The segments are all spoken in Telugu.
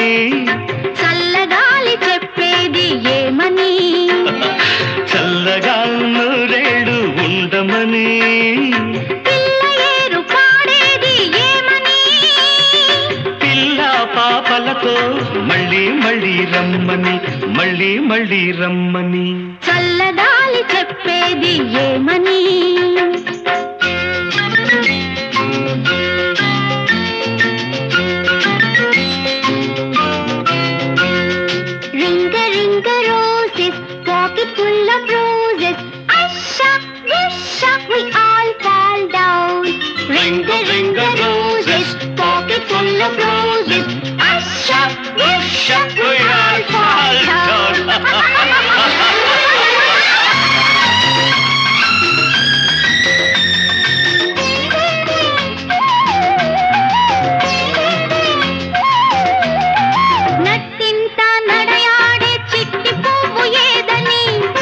చల్లగాలి చెప్పేది ఏమని చల్లగా నూరేడు ఉండమని పిల్ల ఏరు పాడేది ఏమని పిల్ల పాపలతో మళ్ళీ మళ్ళీ రమ్మని మళ్ళీ మళ్ళీ రమ్మని చల్లగాలి చెప్పేది ఏమని Ring a ring a roses, pocket full of roses. Asha, wisha, we all fall down. Ring a ring a roses, pocket full of roses. Asha, wisha, we all fall down. నట్టింట నడయాడే చిట్టి పువ్వు ఏదని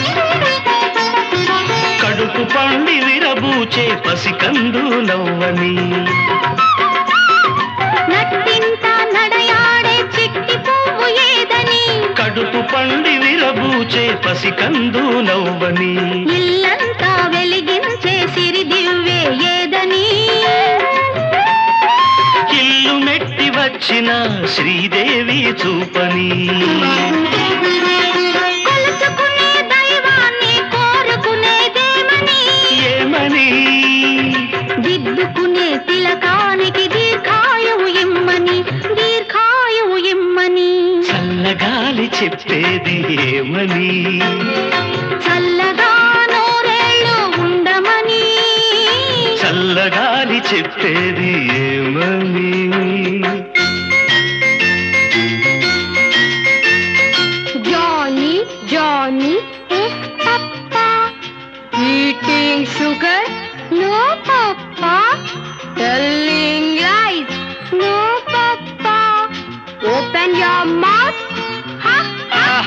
కడుపు పండి విరబూచే పసికందు నవ్వని నట్టింట నడయాడే చిట్టి పువ్వు ఏదని కడుపు పండి విరబూచే పసికందు నవ్వని ఇల్లంతా వెలిగించే సిరి దివ్వే ఏదని ఇల్లు మెట్టి వచ్చిన శ్రీదేవి చూపని కొలుచుకునే దైవాన్ని కోరుకునేదేమని ఏమని దిద్దుకునే తిలకానికి దీర్ఘాయువు ఇమ్మని దీర్ఘాయువు ఇమ్మని చల్లగాలి చెప్పేది ఏమని చల్లగా నూరేళ్ళు ఉండమని చల్లగాలి చెప్పేది ఏమని Johnny, Johnny is Papa. Eating sugar? No, Papa. Telling lies? No, Papa. Open your mouth. Ha, ha,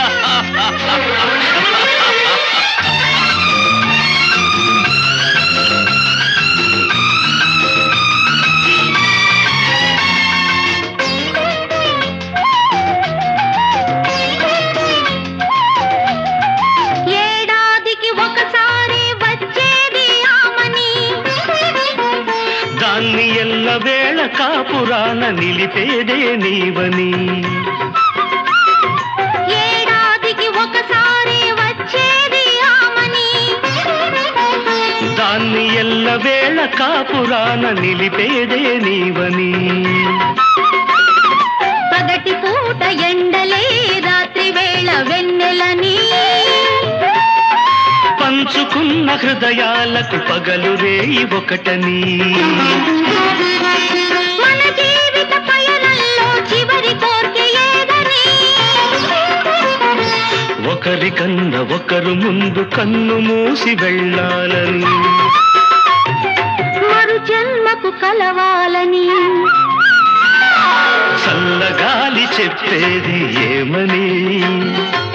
ఏడాదికి ఒకసారి వచ్చేది ఆమని దాన్ని ఎల్ల వేళ కాపురాన నిలిపేదే నీవని ఏడాదికి ఒకసారి వచ్చేది ఆమని దాన్ని ఎల్ల వేళ కాపురాన నిలిపేదే నీవని పగటి పూట ఎండలే రాత్రి వేళ వెన్నెలని పంచుకున్న హృదయాలకు పగలు రేయి ఒకటని మన జీవిత పయనంలో చివరి కోర్కె ఏదని ఒకరికన్న ఒకరు ముందు కన్ను మూసి వెళ్ళాలని మరు జన్మకు కలవాలని చల్లగాలి చెప్పేది ఏమని